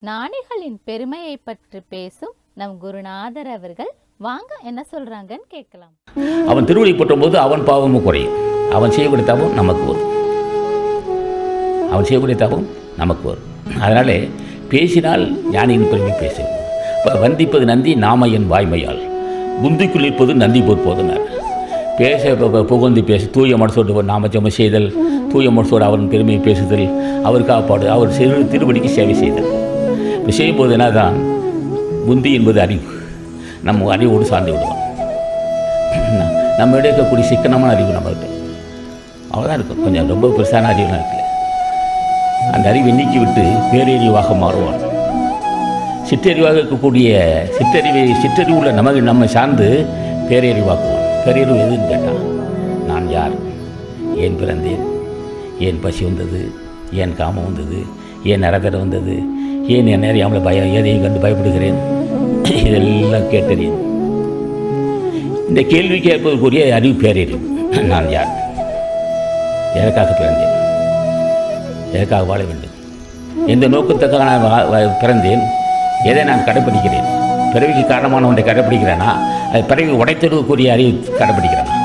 ஞானிகளின் பெருமையை பற்றி பேசும் நம் குருநாதர் அவர்கள் வாங்க என்ன சொல்றாங்கன்னு கேட்கலாம் அவன் திருவடி போது அவன் பாவமும் குறையும் அவன் செய்யக்கூடிய தவம் நமக்கு வரும் அவன் செய்யக்கூடிய தவம் நமக்கு வரும் அதனாலே பேசினால் ஞானியின் பெருமை பேச வ- வந்திப்பது நந்தி நாம என் வாய்மையால் புந்திக்குள் இருப்பது நந்தி போதுனார் பேச பு- பு- புகழ்ந்து பேச தூய மனசோடு நாமஜம செய்தல் தூய மனசோடு அவரின் பெருமையை பேசுதல் அவர் காப்பாடு அவர் சிறு திருவடிக்கு சேவை செய்தல் இப்படி செய்யும்போது என்னதான் புந்தி என்பது அறிவு நம்ம அறிவோடு சார்ந்து விடுவோம் ந- நம்ம இடம் இருக்கக்கூடிய சிக்கனமான அறிவு நம்மகிட்ட அவ்வளோதான் இருக்கும் கொஞ்சம் ரொம்ப பெருசான அறிவுலாம் இருக்குல்ல அந்த அறிவை நீக்கி விட்டு பேரறிவாக மாறுவான் சிற்றறிவாக இருக்கக்கூடிய சிற்றறிவை சிற்றறிவுள்ள நமக்கு நம்ம சார்ந்து பேரறிவாக்குவான் பேரறிவு எதுன்னு கேட்டான் நான் யார் ஏன் பிறந்தேன் ஏன் பசி வந்தது ஏன் காமம் வந்தது ஏன் நரதர வந்தது ஏன் என் அறியாமல் பயம் எதையும் கண்டு பயப்படுகிறேன் இதெல்லாம் கேட்டறியும் இந்த கேள்வி கேட்பதற்குரிய அறிவு பேரறிவு நான் யார் எதற்காக பிறந்தேன் எதற்காக வாழ வேண்டும் எந்த நோக்கத்துக்காக நான் வா- வா- பிறந்தேன் எதை நான் கடைப்பிடிக்கிறேன் பிறவிக்கு காரணமான ஒன்றை கடைப்பிடிக்கிறேனா அது பிறவி உடைத்தெடுக்கக்கூடிய அறிவு கடைப்பிடிக்கிறேனா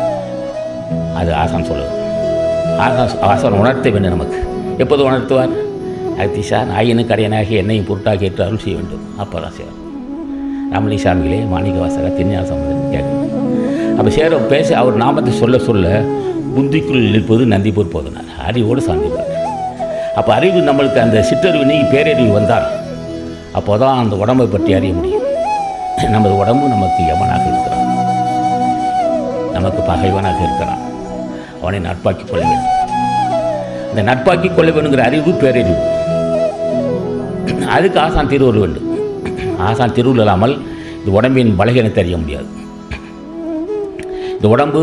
அது ஆசான் சொல்லுவது ஆசான் ஆசான் உணர்த்த வேண்டும் நமக்கு எப்போது உணர்த்துவார் அத்திசா நாயினுக்கு அடையனாகி என்னையும் பொருட்டாக ஏற்று அருள் செய்ய வேண்டும் அப்போ தான் செய்வார் ராமலி சாமிகளே மாணிக்க வாசக திருஞான சம்பந்தன் கேட்கணும் அப்போ சேர பேச அவர் நாமத்தை சொல்ல சொல்ல புத்திக்குள் இருப்பது நந்தி போதுனார் அறிவோடு சார்ந்திருப்பார் அப்போ அறிவு நம்மளுக்கு அந்த சிற்றறிவு நீங்கி பேரறிவு வந்தால் அப்போ தான் அந்த உடம்பை பற்றி அறிய முடியும் நமது உடம்பு நமக்கு யமனாக இருக்கிறான் நமக்கு பகைவனாக இருக்கிறான் அவனை நட்பாக்கிக் கொள்ள வேண்டும் அந்த நட்பாக்கிக் கொள்ள வேணுங்கிற அறிவு பேரறிவு அதுக்கு ஆசான் திருவருள் வேண்டும் ஆசான் திருவுள் இல்லாமல் இந்த உடம்பின் பலகீனத்தை அறிய முடியாது இந்த உடம்பு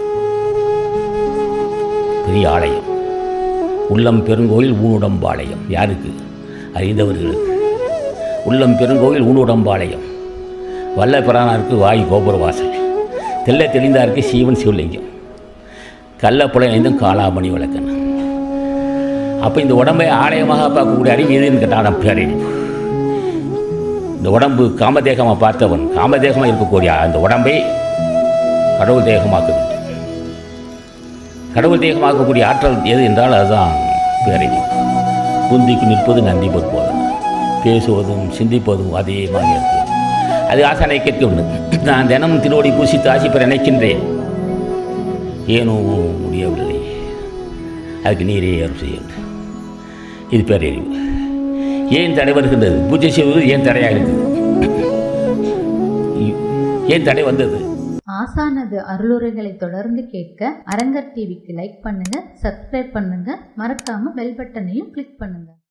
பெரிய ஆலயம் உள்ளம் பெருங்கோயில் ஊனுடம்பாளையம் யாருக்கு அறிந்தவர்களுக்கு உள்ளம் பெருங்கோயில் ஊனுடம்பாளையம் வல்ல பிரானாருக்கு வாய் கோபுர வாசல் தெல்ல தெளிந்தாருக்கு சீவன் சிவலிங்கம் கள்ள புலனைந்தும் காலாமணி விளக்கன் அப்போ இந்த உடம்பை ஆலயமாக பார்க்கக்கூடிய அறிவு எதுன்னு கேட்டால் பேரறிவு இந்த உடம்பு காமதேகமாக பார்த்தவன் காமதேகமாக இருக்கக்கூடிய அந்த உடம்பை கடவுள் தேகமாக்க வேண்டும் கடவுள் தேகமாக்கக்கூடிய ஆற்றல் எது என்றால் அதுதான் பேரறிவு புந்திக்கு நிற்பது நந்தி போதும் பேசுவதும் சிந்திப்பதும் அதே மாதிரி இருக்கு அது ஆசானை கேட்க வேண்டும் நான் தினமும் திருவடி பூசித்து ஆசி பெற நினைக்கின்றேன் ஏனோ முடியவில்லை அதுக்கு நீரே அருள் செய்ய வேண்டும் இது பேரறிவு ஏன் தடை வருகின்றது பூஜை செய்வது ஏன் தடையாக இருக்குது ஏன் தடை வந்தது ஆசானது அருளுரைகளை தொடர்ந்து கேட்க அரங்கர் டிவிக்கு லைக் பண்ணுங்க சப்ஸ்கிரைப் பண்ணுங்க மறக்காம பெல் பட்டனையும் கிளிக் பண்ணுங்க